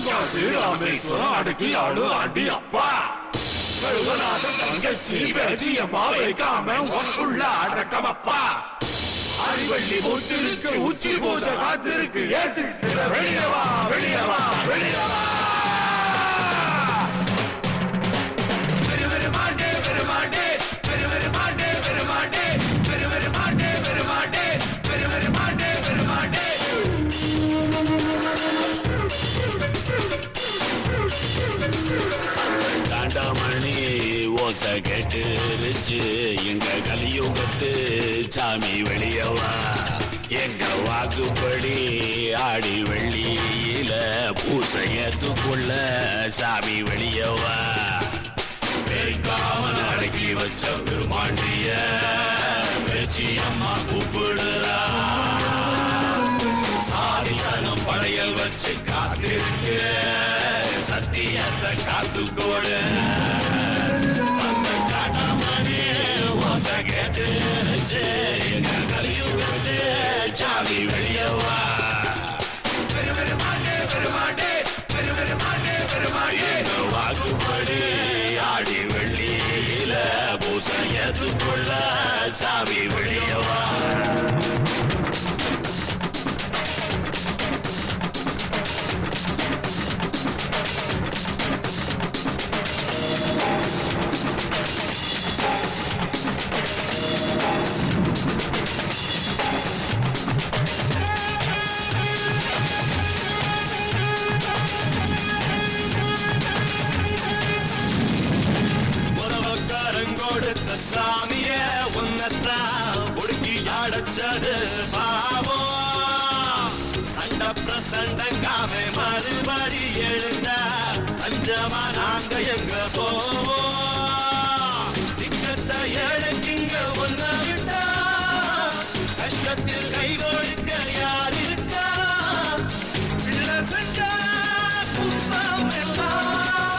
தென்காசி ராமேஸ்வரம் அடக்கி ஆளு ஆண்டி அப்பா கழுவநாதன் தங்கச்சி பேச்சி அம்மா வைக்காம உனக்குள்ள அடக்கமப்பா அறிவள்ளி முத்திருக்கு உச்சி பூஜை காத்திருக்கு ஏத்திருக்கிற வெளியவா வெளியவா வெளியவா பெருமாண்டே பெருமாண்டே பெருமாண்டே பெருமாண்டே பெருமாண்டே பெருமாண்டே பெருமாண்டே பெருமாண்டே காண்டாமணி ஓச கேட்டுருச்சு எங்க கலியுகத்து சாமி வெளியவா எங்க வாக்குப்படி ஆடி வெள்ளியில பூசையத்துக்குள்ள சாமி வெளியவா பெருக்காமல் அடக்கி வச்ச பெருமாண்டிய பேச்சி அம்மா கூப்பிடுறா சாதிசனம் படையல் வச்சு காத்திருக்கு சத்தியத்தை காத்துக்கோடு அந்த காட்டாமணி ஓச கேட்டுருச்சு எங்க கலியுகத்து சாமி வெளியவா பெருமாண்டே பெருமாண்டே பெருமாண்டே பெருமாண்டே எங்க வாக்குப்படி ஆடி வெள்ளியில பூசையத்துக்குள்ள சாமி வெளியவா உறவக்காரங்கொடுத்த சாமிய உன்னத்தான் ஒடுக்கி ஆடச்சது பாவம் சண்ட பிரசண்டங்காம மறுபடி எழுந்தா அஞ்சமா நாங்க எங்க போவோம் திக்கத்தை ஏழைக்கிங்க ஒன்ன விட்டா கஷ்டத்தில் கை கொடுக்க யார் இருக்கா பிள்ளை செஞ்சா குத்தம் எல்லாம்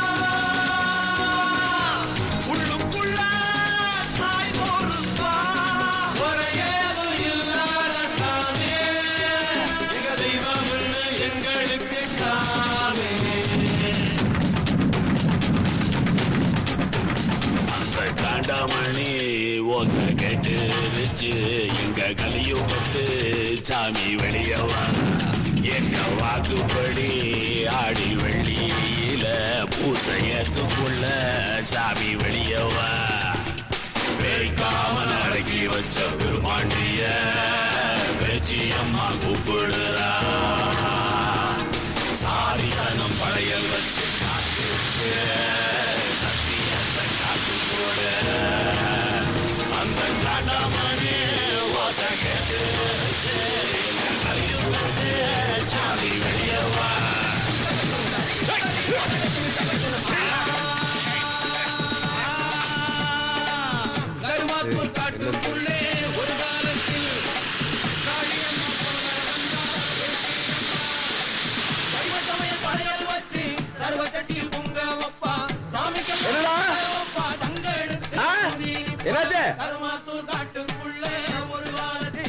உள்ளுக்குள்ள தாய் பொறுப்பா குறையேதும் இல்லாத சாமி எங்க தெய்வம் எங்களுக்கு சாமி அந்த காண்டாமணி ஓச கேட்டுருச்சு எங்க கலியுகத்து சாமி வெளியவா எங்க வாக்குப்படி ஆடி வெள்ளியில பூசையத்துக்குள்ள சாமி வெளியவா பேய்க்காமல் அடக்கி வச்ச பெருமாண்டிய பேச்சி அம்மா கூப்பிடுறா சாரிசனம் படையல் வச்சு காத்திருக்கு சத்தியத்தை காத்துக்கூட அந்த காண்டாமணி ஓச கேட்டு சாமி வெளியவா கருவாத்தூர் காட்டுக்குள்ளே ஒரு காலத்தில் காளியம்மா சமய படையல் வச்சு சர்வ சட்டியில் பொங்க வப்பா சாமிக்கு வப்பா சங்க எடுத்து என்னாச்சு கருமாத்தூர் காட்டுக்குள்ளே ஒரு காலத்தில்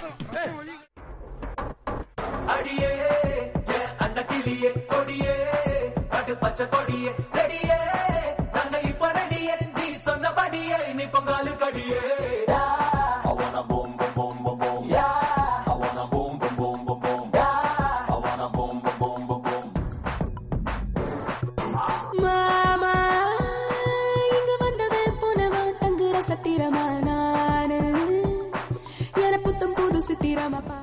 அடியே என் அண்ண கிளியே கொடியே கட்டு பச்சை கொடியே ரெடியே நாங்க இப்ப ரெடியே நீ சொன்னபடியே நீ பொங்காலு கடியே I wanna boom boom boom boom boom yeah I wanna boom boom boom boom boom yeah I wanna boom boom boom boom boom மாமா இங்க வந்தவன் போனவன் தங்குற சத்திரமா நானு என புத்தம் புது சித்திரமா